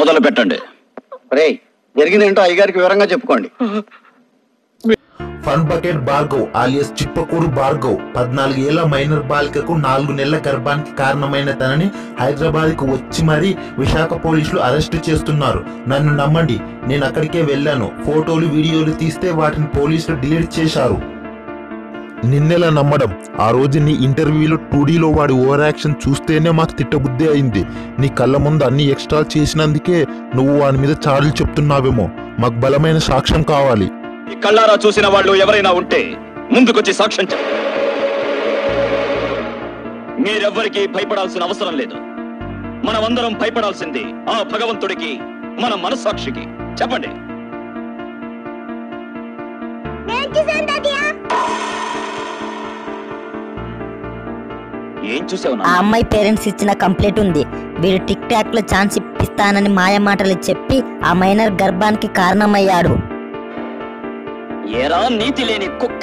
మొదలు పెట్టండి రే జరిగిందేంటో అయ్యగారికి వివరంగా చెప్పుకోండి fun bucket Bhargav alias Chippakuru Bhargav పద్నాలుగు ఏళ్ల మైనర్ బాలికకు నాలుగు నెలల గర్భానికి కారణమైన తనని హైదరాబాద్ కు వచ్చి మరీ విశాఖ పోలీసులు అరెస్టు చేస్తున్నారు నన్ను నమ్మండి నేను అక్కడికే వెళ్ళాను ఫోటోలు వీడియోలు తీస్తే వాటిని పోలీసులు డిలీట్ చేశారు నిన్నెలా నమ్మడం ఆ రోజు నీ ఇంటర్వ్యూలో టూడీలో వాడి ఓవర్ యాక్షన్ చూస్తేనే మాకు తిట్టబుద్ధి అయింది నీ కళ్ళ ముందు అన్ని ఎక్స్ట్రా చేసినందుకే నువ్వు వాని మీద చాడీలు చెప్తున్నావేమో మాకు బలమైన సాక్ష్యం కావాలి ఈ కళ్ళారా చూసిన వాళ్ళు ఎవరైనా ఉంటే ముందుకొచ్చి సాక్ష్యం చెప్ప మీరెవ్వరికీ భయపడాల్సిన అవసరం లేదు మనమందరం భయపడాల్సింది ఆ భగవంతుడికి మన మనస్సాక్షికి చెప్పండి ఏం చూసావు ఆ అమ్మాయి పేరెంట్స్ ఇచ్చిన కంప్లైంట్ ఉంది వీడు టిక్ టాక్ లో ఛాన్స్ ఇప్పిస్తానని మాయ మాటలు చెప్పి ఆ మైనర్ గర్భానికి కారణమయ్యాడు ఏరా నీతి లేని కుక్క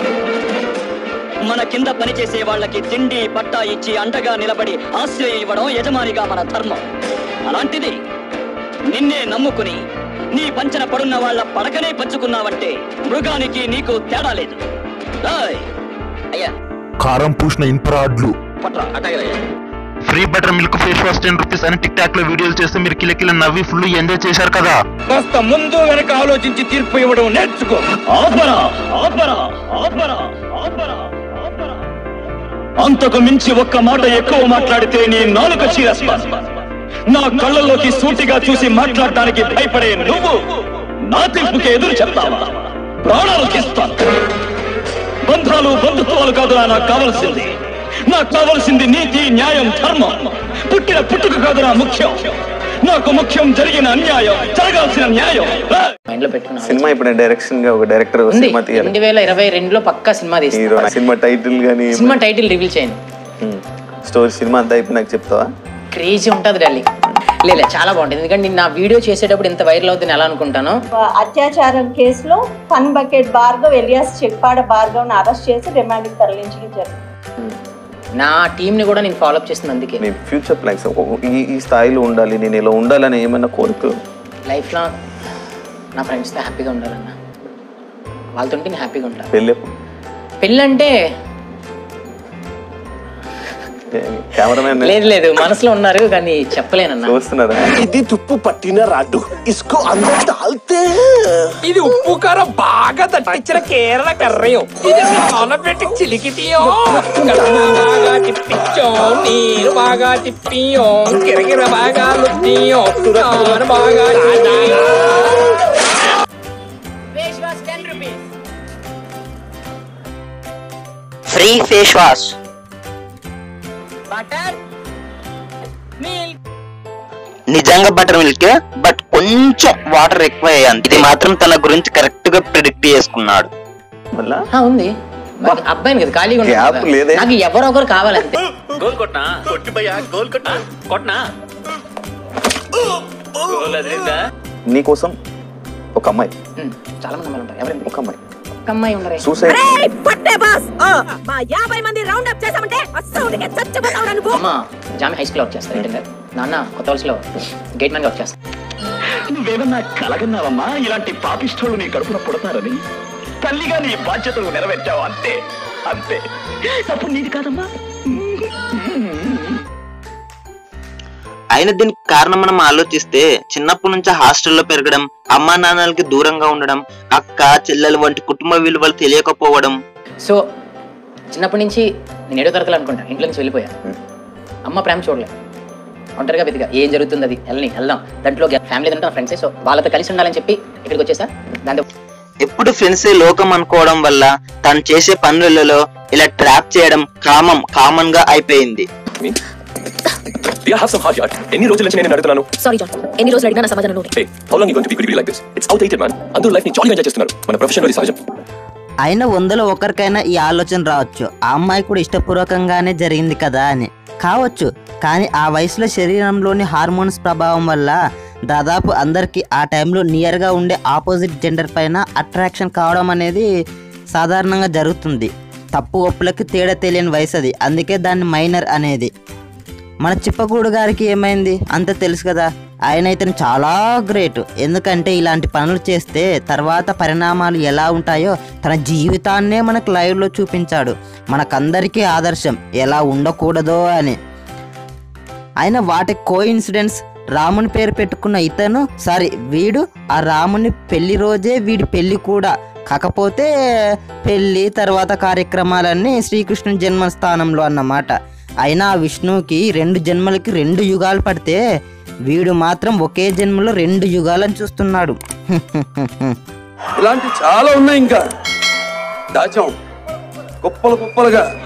మన కింద పనిచేసే వాళ్ళకి తిండి పట్టా ఇచ్చి అండగా నిలబడి ఆశ్రయం ఇవ్వడం యజమానిగా మన ధర్మం అలాంటిది నిన్నే నమ్ముకుని నీ పంచన పడున్న వాళ్ళ పడకనే పంచుకున్నావంటే మృగానికి నీకు తేడా లేదు రాయ్. అయ్యా కారం పూసిన ఇన్ఫ్రాడ్లు పట్రా అటగలయ్యా free buttermilk face wash ten rupees అని టిక్ టాక్ లో వీడియోలు చేస్తే మీరు కిలకిల నవ్వి ఫుల్ ఎంజాయ్ చేశారు కదా కాస్త ముందు వెనక ఆలోచించి తీర్పు ఇవ్వడం నేర్చుకో ఆపరా ఆపరా ఆపరా ఆపరా ఆపరా అంతకు మించి ఒక్క మాట ఎక్కువ మాట్లాడితే నీ నాలుక చీరస్తా నా కళ్ళల్లోకి సూటిగా చూసి మాట్లాడడానికి భయపడే నువ్వు నా తీర్పుకి ఎదురు చెప్తావా ప్రాణాలు తీస్తాను బంధాలు బంధుత్వాలు కాదురా నాకు కావలసింది నాకు కావలసింది నీతి న్యాయం ధర్మం పుట్టిన పుట్టుక కాదురా ముఖ్యం నాకు ముఖ్యం జరిగిన అన్యాయం జరగాల్సిన న్యాయం రా. మైండ్ లో పెట్టుకున్నా సినిమా ఇప్పుడు డైరెక్షన్ గా ఒక డైరెక్టర్ ఉంది సినిమా తీయాలి రెండు వేల ఇరవై రెండులో పక్కా సినిమా హీరో తీస్తాను సినిమా టైటిల్ గానీ సినిమా టైటిల్ రివీల్ చేయండి స్టోరీ సినిమా అంతా అయిపోయి నాకు చెప్తావా క్రేజీ ఉంటుంది డాలి లేదు చాలా బాగుంటుంది ఎందుకంటే నేను నా వీడియో చేసేటప్పుడు ఎంత వైరల్ అవుతుంది ఎలా అనుకుంటాను అత్యాచారం కేసులో ఫన్ బకెట్ భార్గవ్ ఎలియాస్ చెక్పాడ భార్గవ్ని అరెస్ట్ చేసి రిమాండ్కి తరలించడం జరిగింది నా టీంని కూడా నేను ఫాలోఅప్ చేస్తుంది అందుకే మీ ఫ్యూచర్ ప్లాన్స్ ఈ ఈ స్థాయిలో ఉండాలి నేను ఇలా ఉండాలని ఏమైనా కోరిక లైఫ్లో నా ఫ్రెండ్స్తో హ్యాపీగా ఉండాలన్న వాళ్ళతో నేను హ్యాపీగా ఉంటాను పెళ్ళి పెళ్ళంటే కెమెరామెన్ లేదు లేదు మనసులో ఉన్నారు కానీ చెప్పలేనన్న చూస్తున్నారా ఇది తుప్పు పట్టిన రాడ్డు ఇసుకో అందరూ తాల్తే ఇది ఉప్పు కారం బాగా దట్టించిన కేరళ కర్రయం ఇది పెట్టి చిలికితీయో బాగా తిప్పించో నీరు బాగా తిప్పియో కిరకిర బాగా లుట్టియో తురాను బాగా తాజాయో. ఫ్రీ ఫేస్ వాష్ నిజంగా బటర్ మిల్క్ బట్ కొంచెం వాటర్ ఎక్కువ అయ్యాను ఇది మాత్రం తన గురించి కరెక్ట్ గా ప్రిడిక్ట్ చేసుకున్నాడు మళ్ళా ఆ, ఉంది మరి అబ్బాయిని కదా ఖాళీగా ఉన్నాను Gap కదా. లేదే. నాకు ఎవరో ఒకరు కావాలంతే గోల్ కొట్నా కొట్టి భయ్యా గోల్ కొట్నా కొట్నా గోల్ అదిరిందా నీకోసం ఒక అమ్మాయి ఉమ్, చాలా మంది అమ్మాయిలు ఉంటారు ఎవరైనా ఒక అమ్మాయి ఒక అమ్మాయి ఉండరే సూసైడ్ మా యాభై మంది రౌండ్ అప్ చేసామంటే అస్సలు చచ్చిపోతావు నువ్వు అమ్మ జామి హై స్కూల్ వర్క్ చేస్తారు రిటర్న్ గారు నాన్న కొత్త వలసలో గేట్ మ్యాన్ వర్క్ చేస్తారు నువ్వేమన్నా కలగన్నావమ్మా ఇలాంటి పాపిష్టోళ్ళు నీ కడుపున పుడతారని తల్లిగా నీ బాధ్యతలు నెరవేర్చావు అంతే అంతే తప్పు నీది కాదమ్మా అయిన దీనికి కారణం మనం ఆలోచిస్తే చిన్నప్పటి నుంచి హాస్టల్లో పెరగడం అమ్మా నాన్నలకి దూరంగా ఉండడం అక్క చెల్లెలు వంటి కుటుంబ విలువలు తెలియకపోవడం సో చిన్నప్పటి నుంచి నేను ఏడో తరగతి అనుకుంటా ఇంట్లో నుంచి వెళ్ళిపోయా అమ్మ ప్రేమ చూడలే ఒంటరిగా వెతిగా ఏం జరుగుతుంది అది వెళ్ళని వెళ్దాం దాంట్లో ఫ్యామిలీ అంటే నా ఫ్రెండ్స్ సో వాళ్ళతో కలిసి ఉండాలని చెప్పి ఇక్కడికి వచ్చేసా దాంతో ఎప్పుడు ఫ్రెండ్సే లోకం అనుకోవడం వల్ల తను చేసే పనులలో ఇలా ట్రాప్ చేయడం కామం కామన్ గా అయిపోయింది ఎన్ని రోజుల నుంచి నేను అడుగుతున్నాను సారీ జాన్ ఎన్ని రోజులు అడిగినా నా సమాధానం నువ్వే Hey, how long you going to be good like this? It's outdated, man. అందరూ లైఫ్ ని జాలీగా ఎంజాయ్ చేస్తున్నారు మన ప్రొఫెషన్ అది సహజం అయినా వందలో ఒకరికైనా ఈ ఆలోచన రావచ్చు ఆ అమ్మాయి కూడా ఇష్టపూర్వకంగానే జరిగింది కదా అని కావచ్చు కానీ ఆ వయసులో శరీరంలోని హార్మోన్స్ ప్రభావం వల్ల దాదాపు అందరికీ ఆ టైంలో నియర్గా ఉండే ఆపోజిట్ జెండర్ పైన అట్రాక్షన్ కావడం అనేది సాధారణంగా జరుగుతుంది తప్పు ఒప్పులకి తేడా తెలియని వయసు అది అందుకే దాన్ని మైనర్ అనేది మన చిప్పకూడు గారికి ఏమైంది అంత తెలుసు కదా ఆయన ఇతను చాలా గ్రేట్ ఎందుకంటే ఇలాంటి పనులు చేస్తే తర్వాత పరిణామాలు ఎలా ఉంటాయో తన జీవితాన్నే మనకు లైవ్లో చూపించాడు మనకందరికీ ఆదర్శం ఎలా ఉండకూడదో అని అయినా వాటి కో ఇన్సిడెంట్స్ రాముని పేరు పెట్టుకున్న ఇతను సారీ వీడు ఆ రాముని పెళ్లి రోజే వీడి పెళ్లి కూడా కాకపోతే పెళ్లి తర్వాత కార్యక్రమాలన్నీ శ్రీకృష్ణుని జన్మస్థానంలో అన్నమాట అయినా ఆ విష్ణువుకి రెండు జన్మలకి రెండు యుగాలు పడితే వీడు మాత్రం ఒకే జన్మలో రెండు యుగాలను చూస్తున్నాడు ఇలాంటి చాలా ఉన్నాయి ఇంకా దాచాం కుప్పలు కుప్పలుగా